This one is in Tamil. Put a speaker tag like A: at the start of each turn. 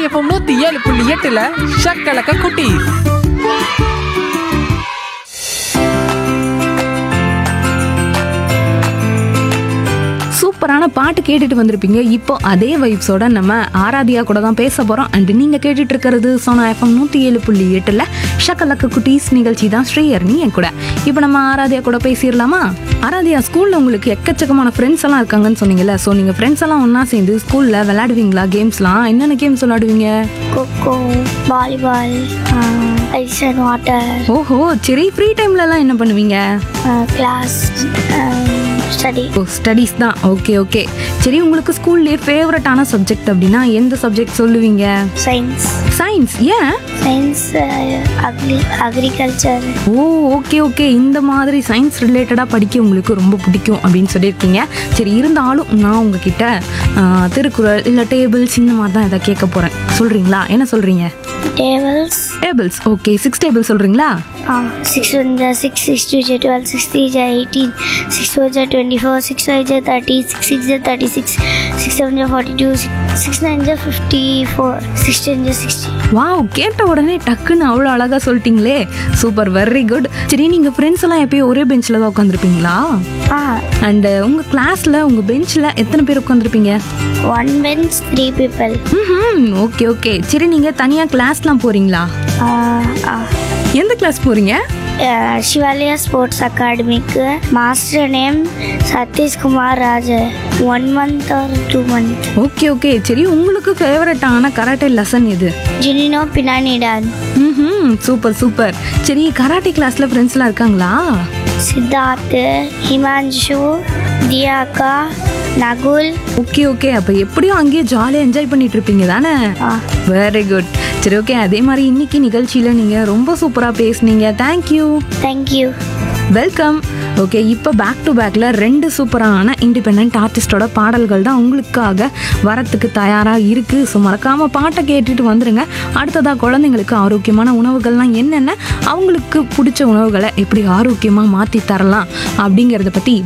A: எஃப்எம் நூத்தி ஏழு புள்ளி எட்டுல ஷக்கலக்க குட்டி
B: சூப்பரான பாட்டு கேட்டுட்டு வந்திருப்பீங்க இப்போ அதே வைப்ஸோட நம்ம ஆராதியா கூட தான் பேச போறோம் அண்ட் நீங்க கேட்டுட்டு இருக்கிறது சோனா எஃப்எம் நூத்தி ஏழு புள்ளி எட்டுல ஷக்கலக்க குட்டீஸ் நிகழ்ச்சி தான் ஸ்ரீயர்னி என் கூட இப்போ நம்ம ஆராதியா கூட பேசிடலாமா ஆராதியா ஸ்கூல்ல உங்களுக்கு எக்கச்சக்கமான ஃப்ரெண்ட்ஸ் எல்லாம் இருக்காங்கன்னு சொன்னீங்கல்ல ஸோ நீங்க ஃப்ரெண்ட்ஸ் எல்லாம் ஒண்ணா சேர்ந்து ஸ்கூல்ல விளையாடுவீங்களா கேம்ஸ்லாம் என்னென்ன கேம்ஸ் விளையாடுவீங்க
C: kho kho volleyball ice and water
B: ஓஹோ சரி ஃப்ரீ டைம்ல எல்லாம் என்ன பண்ணுவீங்க
C: கிளாஸ் ஸ்டடி
B: ஓ ஸ்டடீஸ் தான் ஓகே ஓகே சரி உங்களுக்கு ஸ்கூல்லேயே ஃபேவரட்டான சப்ஜெக்ட் அப்படின்னா எந்த சப்ஜெக்ட் சொல்லுவீங்க
C: சயின்ஸ்
B: சயின்ஸ் ஏன்
C: science agri agriculture
B: oh okay okay இந்த மாதிரி சயின்ஸ் ரிலேட்டடாக படிக்க உங்களுக்கு ரொம்ப பிடிக்கும் அப்படின்னு சொல்லியிருக்கீங்க சரி இருந்தாலும் நான் உங்ககிட்ட ஆ, திருக்குறள் இல்லை டேபிள்ஸ் இந்த மாதிரி தான் எதாவது கேட்க போகிறேன் சொல்கிறீங்களா என்ன சொல்கிறீங்க
C: tables
B: tables okay six table சொல்கிறீங்களா
C: சிக்ஸ் ஒன் ஜா சிக்ஸ் சிக்ஸ் டூ ஜா டுவெல் சிக்ஸ் த்ரீ ஜா எயிட்டீன் சிக்ஸ் ஃபோர் ஜா டுவெண்ட்டி ஃபோர் சிக்ஸ் ஃபைவ் ஜா தேர்ட்டி சிக்ஸ் சிக்ஸ் ஜா தேர்ட்டி சிக்ஸ் சிக்ஸ் செவன் ஜா ஃபார்ட்டி டூ சிக்ஸ் நைன் ஜா ஃபிஃப்டி ஃபோர் சிக்ஸ் டென் ஜா சிக்ஸ்டி
B: வாவ் கேட்ட உடனே டக்குன்னு அவ்வளோ அழகாக சொல்லிட்டீங்களே சூப்பர் வெரி குட் சரி நீங்கள் ஃப்ரெண்ட்ஸ் எல்லாம் எப்பயும் ஒரே பெஞ்சில் தான் உட்காந்துருப்பீங்களா
C: ஆ
B: அண்டு உங்கள் கிளாஸில் உங்கள் பெஞ்சில் எத்தனை பேர் உட்காந்துருப்பீங்க
C: one bench three people
B: hmm okay okay சரி நீங்கள் தனியாக கிளாஸ்லாம் போகிறீங்களா எந்த கிளாஸ் போகிறீங்க
C: சிவாலயா ஸ்போர்ட்ஸ் அகாடமிக்கு master name Sathishkumar Raj one month or two month
B: okay okay சரி உங்களுக்கு ஃபேவரட்டான கராட்டே லெசன் எது
C: ஜினினோ பினானிடான்
B: ம் சூப்பர் சூப்பர் சரி கராட்டே கிளாஸில் ஃப்ரெண்ட்ஸ்லாம் இருக்காங்களா
C: சித்தார்த் ஹிமான்ஷு தியாக்கா நகுல்
B: ஓகே ஓகே அப்போ எப்படியும் அங்கேயே ஜாலியாக என்ஜாய் பண்ணிட்டு இருப்பீங்க தானே
C: ஆ
B: வெரி குட் சரி ஓகே அதே மாதிரி இன்னைக்கு நிகழ்ச்சியில் நீங்கள் ரொம்ப சூப்பராக பேசுனீங்க தேங்க்யூ
C: தேங்க்யூ
B: வெல்கம் ஓகே இப்போ பேக் டு பேக்கில் ரெண்டு சூப்பரான இண்டிபெண்ட் ஆர்டிஸ்டோட பாடல்கள் தான் உங்களுக்காக வரத்துக்கு தயாராக இருக்குது ஸோ மறக்காமல் பாட்டை கேட்டுட்டு வந்துடுங்க அடுத்ததாக குழந்தைங்களுக்கு ஆரோக்கியமான உணவுகள்லாம் என்னென்ன அவங்களுக்கு பிடிச்ச உணவுகளை எப்படி ஆரோக்கியமாக மாற்றி தரலாம் அப்படிங்கிறத பற்றி